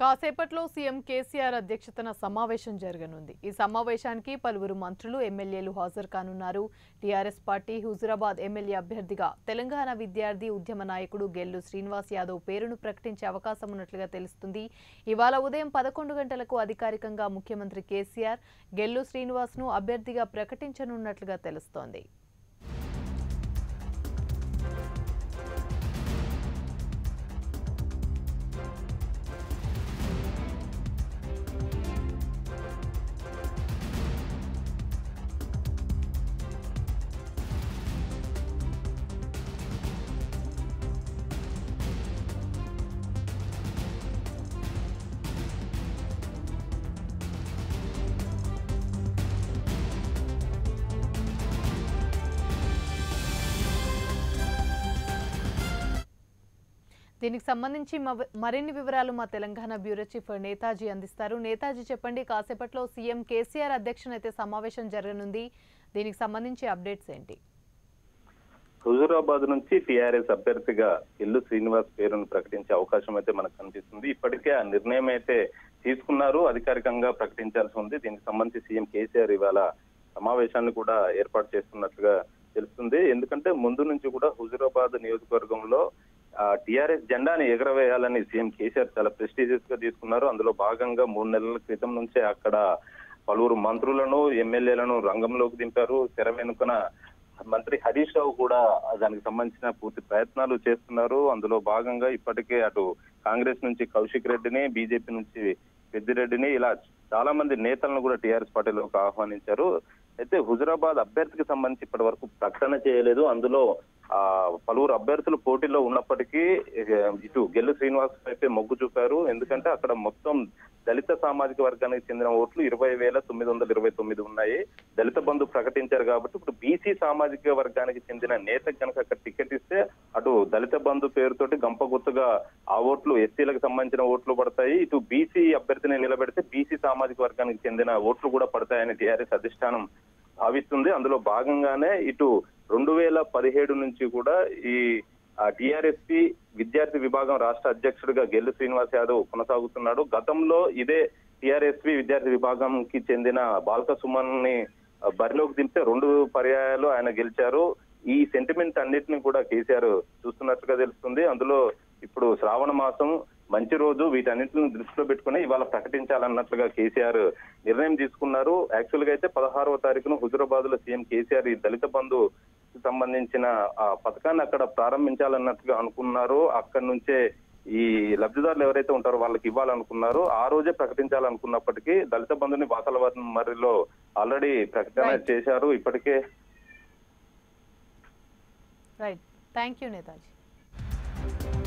కాసేపట్లో సీఎం కేసీఆర్ అధ్యక్షతన సమావేశం జరగనుంది ఈ సమావేశానికి పలువురు మంత్రులు ఎమ్మెల్యేలు హాజరు కానున్నారు టీఆర్ఎస్ పార్టీ హుజురాబాద్ ఎమ్మెల్యే అభ్యర్థిగా తెలంగాణ విద్యార్థి ఉద్యమ నాయకుడు గెల్లు శ్రీనివాస్ యాదవ్ పేరును ప్రకటించే అవకాశం ఉన్నట్లుగా తెలుస్తుంది ఇవాళ ఉదయం పదకొండు గంటలకు అధికారికంగా ముఖ్యమంత్రి కేసీఆర్ గెల్లు శ్రీనివాస్ను అభ్యర్థిగా ప్రకటించనున్నట్లుగా తెలుస్తోంది దీనికి సంబంధించి మవ- మరిన్ని వివరాలు మా తెలంగాణ బ్యూరో చీఫ్ నేతాజీ అందిస్తారు నేతాజీ చెప్పండి కాసేపట్లో సీఎం కేసీఆర్ అధ్యక్షన అయితే సమావేశం జరగనుంది దీనికి సంబంధించి అప్డేట్స్ ఏంటి హుజూరాబాద్ నుంచి టీఆర్ఎస్ అభ్యర్థిగా ఇల్లు శ్రీనివాస్ పేరును ప్రకటించే అవకాశం అయితే మనకు కనిపిస్తుంది ఇప్పటికే ఆ నిర్ణయం అయితే తీసుకున్నారు అధికారికంగా ప్రకటించాల్సి ఉంది దీనికి సంబంధించి సీఎం కేసీఆర్ ఇవాళ సమావేశాన్ని కూడా ఏర్పాటు చేస్తున్నట్లుగా తెలుస్తుంది ఎందుకంటే ముందు నుంచి కూడా హుజూరాబాద్ నియోజకవర్గంలో టిఆర్ఎస్ జెండాని ఎగరవేయాలని సీఎం కేసీఆర్ చాలా ప్రెస్టీజియస్ గా తీసుకున్నారు అందులో భాగంగా మూడు నెలల క్రితం నుంచే అక్కడ పలువురు మంత్రులను ఎమ్మెల్యేలను రంగంలోకి దింపారు తెర వెనుకన మంత్రి హరీష్ రావు కూడా దానికి సంబంధించిన పూర్తి ప్రయత్నాలు చేస్తున్నారు అందులో భాగంగా ఇప్పటికే అటు కాంగ్రెస్ నుంచి కౌశిక్ రెడ్డిని బీజేపీ నుంచి పెద్దిరెడ్డిని ఇలా చాలా మంది నేతలను కూడా టీఆర్ఎస్ పార్టీలోకి ఆహ్వానించారు అయితే హుజురాబాద్ అభ్యర్థికి సంబంధించి ఇప్పటి వరకు ప్రకటన చేయలేదు అందులో ఆ పలువురు అభ్యర్థులు పోటీలో ఉన్నప్పటికీ ఇక ఇటు గెల్లు శ్రీనివాస్ అయితే మొగ్గు చూపారు ఎందుకంటే అక్కడ మొత్తం దళిత సామాజిక వర్గానికి చెందిన ఓట్లు ఇరవై వేల తొమ్మిది వందల ఇరవై తొమ్మిది ఉన్నాయి దళిత బంధు ప్రకటించారు కాబట్టి ఇప్పుడు బీసీ సామాజిక వర్గానికి చెందిన నేత కనుక అక్కడ టికెట్ ఇస్తే అటు దళిత బంధు పేరుతోటి గంప గుర్తుగా ఆ ఓట్లు ఎస్సీలకు సంబంధించిన ఓట్లు పడతాయి ఇటు బీసీ అభ్యర్థిని నిలబెడితే బీసీ సామాజిక వర్గానికి చెందిన ఓట్లు కూడా పడతాయని టీఆర్ఎస్ అధిష్టానం భావిస్తుంది అందులో భాగంగానే ఇటు రెండు వేల పదిహేడు నుంచి కూడా ఈ టిఆర్ఎస్పి విద్యార్థి విభాగం రాష్ట్ర అధ్యక్షుడిగా గెల్లు శ్రీనివాస్ యాదవ్ కొనసాగుతున్నాడు గతంలో ఇదే టిఆర్ఎస్పి విద్యార్థి విభాగంకి చెందిన బాల్క సుమన్ ని ఆ, బరిలోకి దింపితే రెండు పర్యాయాలు ఆయన గెలిచారు ఈ సెంటిమెంట్ అన్నిటిని కూడా కేసీఆర్ చూస్తున్నట్టుగా తెలుస్తుంది అందులో ఇప్పుడు శ్రావణ మాసం మంచి రోజు వీటన్నిటిని దృష్టిలో పెట్టుకుని ఇవాళ ప్రకటించాలన్నట్లుగా కేసీఆర్ నిర్ణయం తీసుకున్నారు యాక్చువల్ గా అయితే పదహారవ తారీఖున హుజురాబాద్ లో సీఎం కేసీఆర్ ఈ దళిత బంధు సంబంధించిన ఆ పథకాన్ని అక్కడ ప్రారంభించాలన్నట్టుగా అనుకున్నారు అక్కడి నుంచే ఈ లబ్ధిదారులు ఎవరైతే ఉంటారో వాళ్ళకి ఇవ్వాలనుకున్నారో ఆ రోజే ప్రకటించాలనుకున్నప్పటికీ దళిత బంధుని బాసలవర్ణ మరిలో ఆల్రెడీ ప్రకటన Right. చేశారు ఇప్పటికే రైట్ థ్యాంక్ యూ నేతాజీ